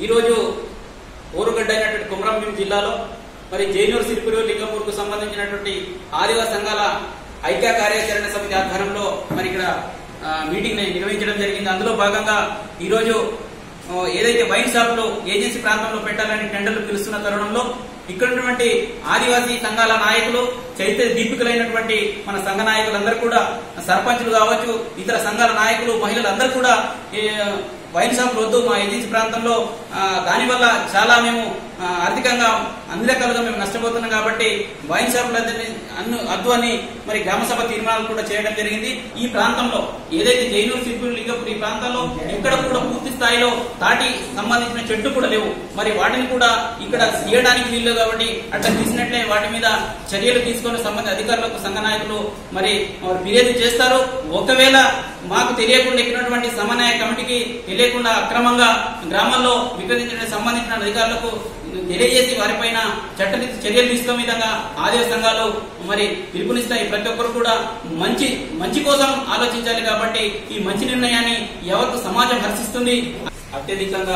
ఈరోజు ఊరుగడ్డ అయినటువంటి కుమరంభీం జిల్లాలో మరి జైనూరు సిరిపురు లింగపూర్కు సంబంధించినటువంటి ఆదివాసీ సంఘాల ఐక్య కార్యాచరణ సమితి ఆధ్వర్యంలో మరి ఇక్కడ ఆ, మీటింగ్ ని నిర్వహించడం జరిగింది అందులో భాగంగా ఈరోజు ఆ, ఏదైతే వైన్ షాప్ లో ఏజెన్సీ ప్రాంతంలో పెట్టాలని టెండర్లు పిలుస్తున్న తరుణంలో ఇక్కడ ఉన్నటువంటి ఆదివాసీ సంఘాల నాయకులు చైతన్య దీపికలైనటువంటి మన సంఘ నాయకులందరూ కూడా సర్పంచులు కావచ్చు ఇతర సంఘాల నాయకులు మహిళలందరూ కూడా ఈ వైన్ షాప్ వద్దు మా ఏజెన్సీ ప్రాంతంలో ఆ, దానివల్ల చాలా మేము ఆ, ఆర్థికంగా అన్ని రకాలుగా మేము నష్టపోతున్నాం కాబట్టి వైన్ షాపులు అన్ను అద్దు అని మరి గ్రామ సభ తీర్మానాలు కూడా చేయడం జరిగింది ఈ ప్రాంతంలో ఏదైతే జైనూరు సిరిపురు లింగపూర్ ఈ ప్రాంతంలో ఇక్కడ కూడా పూర్తి స్థాయిలో తాటి సంబంధించిన చెట్లు కూడా లేవు మరి వాటిని కూడా ఇక్కడ తీయడానికి వీలు కాబట్టి అట్లా తీసినట్లే వాటి మీద చర్యలు తీసుకొని సంబంధిత అధికారులకు సంఘ నాయకులు మరి వారు ఫిర్యాదు చేస్తారు ఒకవేళ మాకు తెలియకుండా ఎక్కినటువంటి సమన్వయ కమిటీకి తెలియకుండా అక్రమంగా గ్రామంలో విక్రయించడానికి సంబంధించిన అధికారులకు తెలియజేసి వారిపైన చట్ట చర్యలు తీసుకునే విధంగా ఆదాయ సంఘాలు మరి పిలుపునిస్తాయి ప్రతి ఒక్కరు కూడా మంచి మంచి కోసం ఆలోచించాలి కాబట్టి ఈ మంచి నిర్ణయాన్ని ఎవరికి సమాజం హర్షిస్తుంది అత్యధికంగా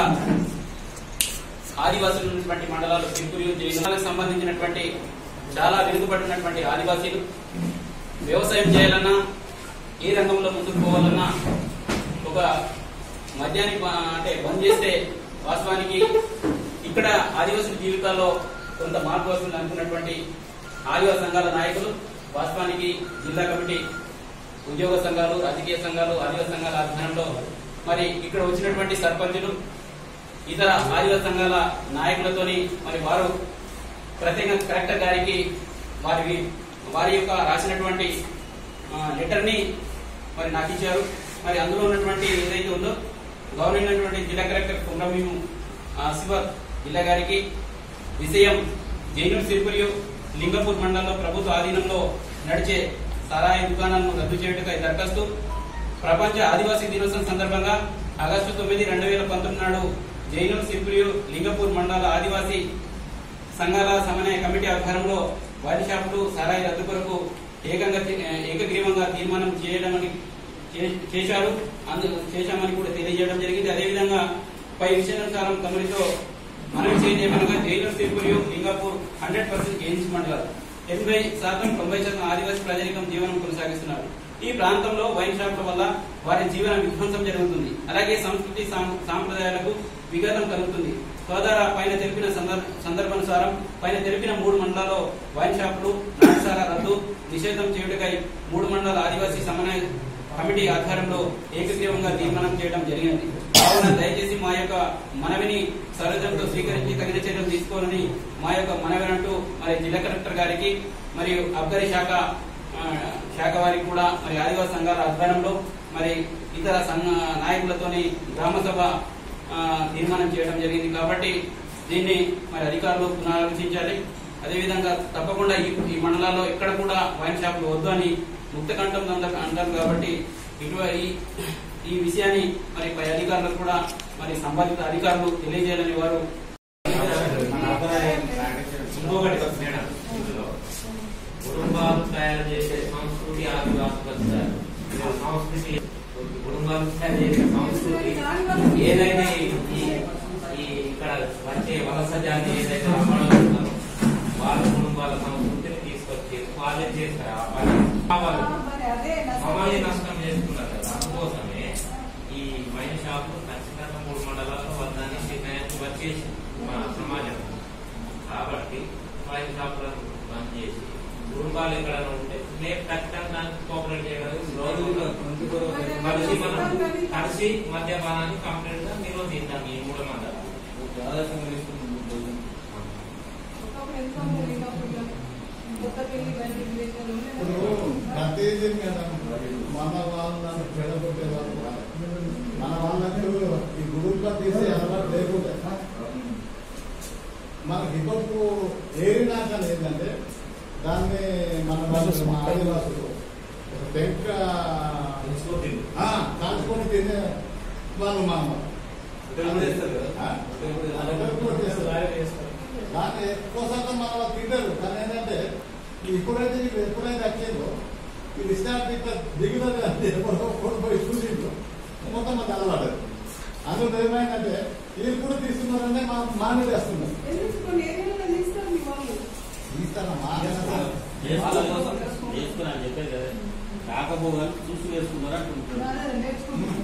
ఆదివాసులు ఉన్నటువంటి మండలాలు త్రిపురి జైనాలకు సంబంధించినటువంటి చాలా వెనుకబడినటువంటి ఆదివాసీలు వ్యవసాయం చేయాలన్నా ఏ రంగంలో ముందుకు పోవాలన్నా ఒక మద్యాన్ని బ- అంటే బంద్ చేస్తే వాస్తవానికి ఇక్కడ ఆదివాసుల జీవితాల్లో కొంత మార్పు వస్తుంది అనుకున్నటువంటి ఆదివాసీ సంఘాల నాయకులు వాస్తవానికి జిల్లా కమిటీ ఉద్యోగ సంఘాలు రాజకీయ సంఘాలు ఆదివాసీ సంఘాల ఆధ్వర్యంలో మరి ఇక్కడ వచ్చినటువంటి సర్పంచులు ఇతర ఆదివాసీ సంఘాల నాయకులతోని మరి వారు ప్రత్యేకంగా కలెక్టర్ గారికి వారి వారి యొక్క రాసినటువంటి ఆ, లెటర్ ని మరి నాకు ఇచ్చారు మరి అందులో ఉన్నటువంటి ఏదైతే ఉందో గవర్నమెంట్ జిల్లా కలెక్టర్ కుమ్రమీము శివ జిల్లా గారికి విషయం జైనూర్ సిరిపురియు లింగపూర్ మండలంలో ప్రభుత్వ ఆధీనంలో నడిచే సరాయి దుకాణాలను రద్దు చేయుటకై దరఖాస్తు ప్రపంచ ఆదివాసీ దినోత్సవం సందర్భంగా ఆగస్టు తొమ్మిది రెండు వేల పంతొమ్మిది నాడు జైనూర్ సిరిపురియు లింగపూర్ మండల ఆదివాసీ సంఘాల సమన్వయ కమిటీ ఆధ్వర్యంలో వైన్ షాపులు సరాయి రద్దు కొరకు ఏకంగా తీ- ఏకగ్రీవంగా తీర్మానం చేయడమని చే- చేశారు అందు చేశామని కూడా తెలియజేయడం జరిగింది అదేవిధంగా పై విషయానుసారం తమరితో మనవి చేయమనగా జైలు తిరుపురియు లింగాపూర్ హండ్రెడ్ పర్సెంట్ ఏజెన్సీ మండలాలు ఎనభై శాతం తొంభై శాతం ఆదివాసీ ప్రజానికం జీవనం కొనసాగిస్తున్నారు ఈ ప్రాంతంలో వైన్ షాపుల వల్ల వారి జీవన విధ్వంసం జరుగుతుంది అలాగే సంస్కృతి సాం- సాంప్రదాయాలకు విఘాతం కలుగుతుంది సోదర పైన తెలిపిన సందర్- సందర్భానుసారం పైన తెలిపిన మూడు మండలాల్లో వైన్ షాపులు నాటసాల రద్దు నిషేధం చేయుటకై మూడు మండలాల ఆదివాసీ సమన్వయ కమిటీ ఆధ్వర్యంలో ఏకగ్రీవంగా తీర్మానం చేయడం జరిగినది కావున దయచేసి మా యొక్క మనవిని సరోజంతో స్వీకరించి తగిన చర్యలు తీసుకోవాలని మా యొక్క మనవి అంటూ మరి జిల్లా కలెక్టర్ గారికి మరియు అబ్గరి శాఖ ఆ, శాఖ వారికి కూడా మరి ఆదివాసీ సంఘాల ఆధ్వర్యంలో మరి ఇతర సంఘ నాయకులతోని గ్రామ సభ ఆ, తీర్మానం చేయడం జరిగింది కాబట్టి దీన్ని మరి అధికారులు పునరాలోచించాలి అదేవిధంగా తప్పకుండా ఈ ఈ మండలాల్లో ఎక్కడ కూడా వైన్ షాపులు వద్దు అని ముక్తకంఠం అందరూ అంటారు కాబట్టి ఇటు ఈ ఈ విషయాన్ని మరి పై అధికారులకు కూడా మరి సంబంధిత అధికారులు తెలియజేయాలని వారు ఇంకొకటి మేడం ఇందులో కుటుంబాలు తయారు చేసే సంస్కృతి ఆదివాసి వచ్చారు సంస్కృతి కుటుంబాలు తయారు చేసే సంస్కృతి ఏదైతే ఈ ఈ ఇక్కడ వచ్చే వలస జాతి ఏదైతే అమలుతున్నారో వాళ్ళ కుటుంబాల సంస్కృతిని తీసుకొచ్చి వాళ్ళే చేస్తారు ఆ పని వాళ్ళు సమాజ నష్టం చేస్తున్నారు కదా అందుకోసమే ఈ వైన్ షాపు ఖచ్చితంగా మూడు మండలాల్లో వద్దని నిర్ణయానికి వచ్చేసి మన సమాజం కాబట్టి వైన్ షాపులను బంద్ చేసి కుటుంబాలు ఎక్కడ ఉంటే మేము ఖచ్చితంగా దానికి కోఆపరేట్ చేయడానికి రోజుల్లో కలిసి మనం కలిసి మద్యపానాన్ని కంప్లీట్ గా నిరోధిద్దాం ఈ మూడు మండలాలు ఇప్పుడు ప్రతిదీ కదా మన వాళ్ళని చెడగొట్టే వాళ్ళు కాదు. మన వాళ్ళకు ఈ గ్రూప్లో తీసే అలవాటు లేకుండా మనకి హిపప్పు ఏరినాక ఏంటంటే దాన్ని మన వాళ్ళు మా ఆదివాసులు ఒక టెంక ఆ, కాల్చుకొని తినే వాళ్ళు మా ఆ? హోటల్ కూడా చేస్తారు. దాన్ని ఎక్కువ శాతం మన వాళ్ళు తింటారు కానీ ఏంటంటే ఇప్పుడైతే వీళ్ళు ఎప్పుడైతే వచ్చిందో వీళ్ళు ఇష్టానికి ఇట్లా దిగుతుంది అంటే ఎప్పుడో కోల్పోయి చూసిండ్రు మొత్తం మంది అలవాటు అందులో ఏమైందంటే వీళ్ళు కూడా తీసుకున్నారు మానేది వేస్తున్నాం ఎందుకు కొన్ని ఏరియాలలో తీస్తారు మీ వాళ్ళు ఇస్తానమ్మా వాళ్ళ కోసం చేసుకుని అని చెప్పేది కదా కాకపోగా చూసి వేసుకున్నారు అంటుంటారు అదే నేర్చుకుంటున్నారు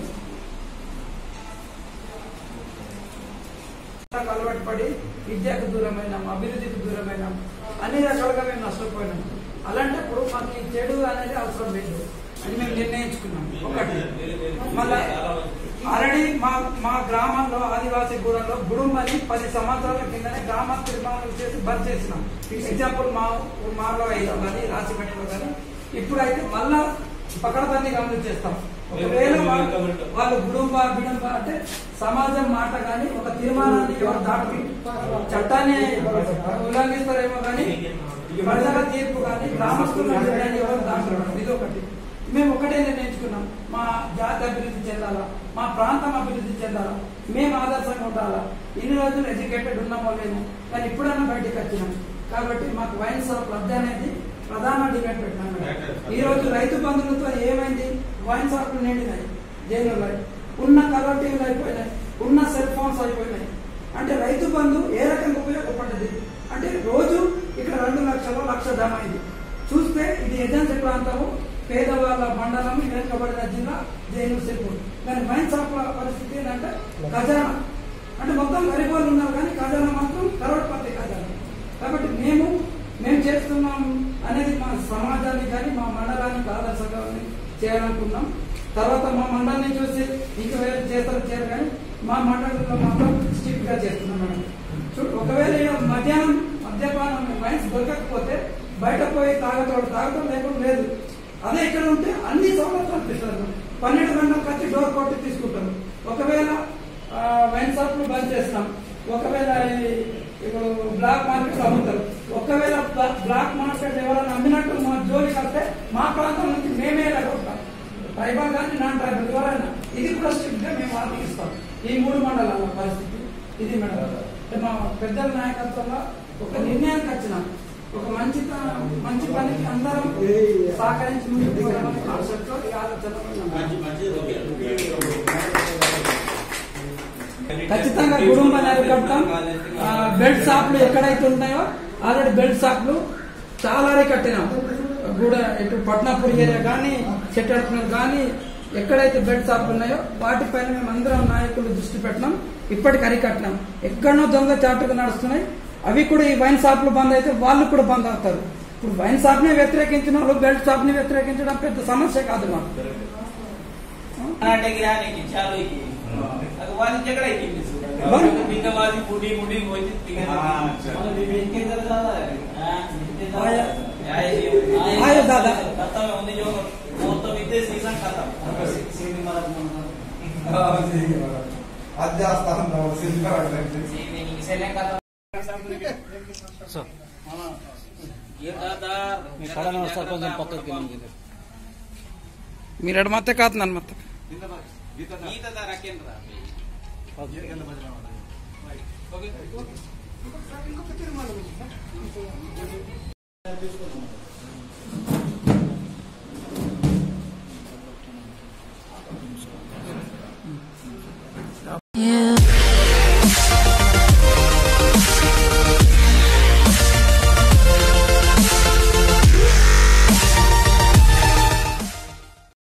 అలవాటు పడి విద్యకు దూరమైనాం అభివృద్ధికి దూరమైనాం అన్ని రకాలుగా మేము నష్టపోయినాం అలాంటప్పుడు మాకు ఈ చెడు అనేది అవసరం లేదు అని మేము నిర్ణయించుకున్నాం ఒకటి మళ్ళా ఆల్రెడీ మా మా గ్రామంలో ఆదివాసీ గూడెంలో గుడుం అని పది సంవత్సరాల కిందనే గ్రామ తీర్మానం చేసి బంద్ చేసినాం ఎగ్జాంపుల్ మా మాలో అయితే కానీ రాసిపెట్టలో కానీ ఇప్పుడైతే మళ్ళా పకడబందీ గమనం చేస్తాం ఒకవేళ వాళ్ళు- వాళ్ళు గుడుంబ బిడంబ అంటే సమాజం మాట కానీ ఒక తీర్మానాన్ని ఎవరు దాటి చట్టాన్ని ఉల్లంఘిస్తారేమో కానీ ప్రజల తీర్పు కానీ గ్రామస్తుల నిర్ణయాన్ని ఎవరు దాటరు ఇది ఒకటి మేము ఒకటే నిర్ణయించుకున్నాం మా జాతి అభివృద్ధి చెందాలా మా ప్రాంతం అభివృద్ధి చెందాలా మేము ఆదర్శంగా ఉండాలా ఇన్ని రోజులు ఎడ్యుకేటెడ్ ఉన్నామో లేము కానీ ఇప్పుడన్నా బయటకు వచ్చినాం కాబట్టి మాకు వైన్ షాప్ లబ్ధి అనేది ప్రధాన డిమాండ్ పెట్టినాం మేడం. ఈ రోజు రైతు బంధువులతో ఏమైంది వైన్ షాపులు నిండినాయి జైలులో ఉన్న కలర్ టీవీలు అయిపోయినాయి ఉన్న సెల్ ఫోన్స్ అయిపోయినాయి అంటే రైతు బంధు ఏ రకంగా ఉపయోగపడ్డది అంటే రోజు ఇక్కడ రెండు లక్షలు లక్ష జమ అయింది చూస్తే ఇది ఏజెన్సీ ప్రాంతము పేదవాళ్ళ మండలం వెనుకబడిన జిల్లా జైలు సిర్పూర్ కానీ వైన్ షాప్ల పరిస్థితి ఏంటంటే ఖజానా అంటే మొత్తం గరీబ్ వాళ్ళు ఉన్నారు కానీ ఖజానా మాత్రం కరోడ్పతి ఖజానా కాబట్టి మేము మేము చేస్తున్నాం అనేది మా సమాజానికి కానీ మా మండలానికి ఆదర్శంగా ఉంది చేయాలనుకున్నాం తర్వాత మా మండలిని చూసి ఇంకా వేరే చేస్తారు చేయరు కానీ మా మండలంలో మాత్రం స్ట్రిక్ట్ గా చేస్తున్నాం మేడం చూడు ఒకవేళ ఇక మధ్యాహ్నం మద్యపానం వైన్స్ దొరకకపోతే బయట పోయి తాగతోడు తాగటం లేకుండా లేదు అదే ఇక్కడ ఉంటే అన్ని సౌలభ్యాలు కల్పిస్తారు పన్నెండు గంటలకు వచ్చి డోర్ కొట్టి తీసుకుంటారు ఒకవేళ ఆ, వైన్ షాప్లు బంద్ చేస్తాం ఒకవేళ ఈ ఇప్పుడు బ్లాక్ మార్కెట్ అమ్ముతారు ఒకవేళ బ్లా- బ్లాక్ మార్కెట్ ఎవరైనా అమ్మినట్టు మా జోలికి వస్తే మా ప్రాంతం నుంచి మేమే ఎలాగొట్టాం ట్రైబల్ కానీ నాన్ ట్రైబల్ ఎవరైనా ఇది కూడా స్ట్రిక్ట్ గా మేము వార్నింగ్ ఇస్తాం ఈ మూడు మండలాల పరిస్థితి ఇది మేడం అంటే మా పెద్దల నాయకత్వంలో ఒక నిర్ణయానికి వచ్చినాం ఒక మంచి త- మంచి పనికి అందరం సహకరించి ముందుకు పోవాలనే కాన్సెప్ట్ తో ఈ ఆలోచనలో ఉన్నాం. మంచి మంచిది ఓకే ఖచ్చితంగా కుటుంబాన్ని అరికడతాం ఆ, బెల్ట్ షాప్లు ఎక్కడైతే ఉన్నాయో ఆల్రెడీ బెల్ట్ షాప్లు చాలా అరికట్టినాం గూడ ఇటు పట్నాపూర్ ఏరియా కానీ చెట్టడుపునర్ కానీ ఎక్కడైతే బెల్ట్ షాప్లు ఉన్నాయో వాటిపైన మేము అందరం నాయకులు దృష్టి పెట్టినాం ఇప్పటికి అరికట్టినాం ఎక్కడనో దొంగ చాటుగా నడుస్తున్నాయి అవి కూడా ఈ వైన్ షాప్లు బంద్ అయితే వాళ్ళు కూడా బంద్ అవుతారు ఇప్పుడు వైన్ షాప్ ని వ్యతిరేకించిన వాళ్ళు బెల్ట్ షాప్ ని వ్యతిరేకించడం పెద్ద సమస్య కాదు మాకు ಕರ್ನಾಟಕ ಯಾನಿಗೆ ಚಾಲು ಐತಿ ಅದು ವಾದಿ ಜಗಳ ಐತಿ ಬಿಂಗ ವಾದಿ ಬುಡಿ ಬುಡಿ ಹೋಯ್ತಿ ఆయా దాదా. ఖతం ఉంది జో మొత్తం ఇదే సీజన్ ఖతం అది చేస్తాను సినిమా సెలెం ఖతం ये दादा కొంచెం పక్కకి మీరు ఎడమತ್ತೆ కాదు నన్ను మత్తే ಈ दादा ರಾಕೇಂದ್ರ ಓಕೆ తీసుకున్నాం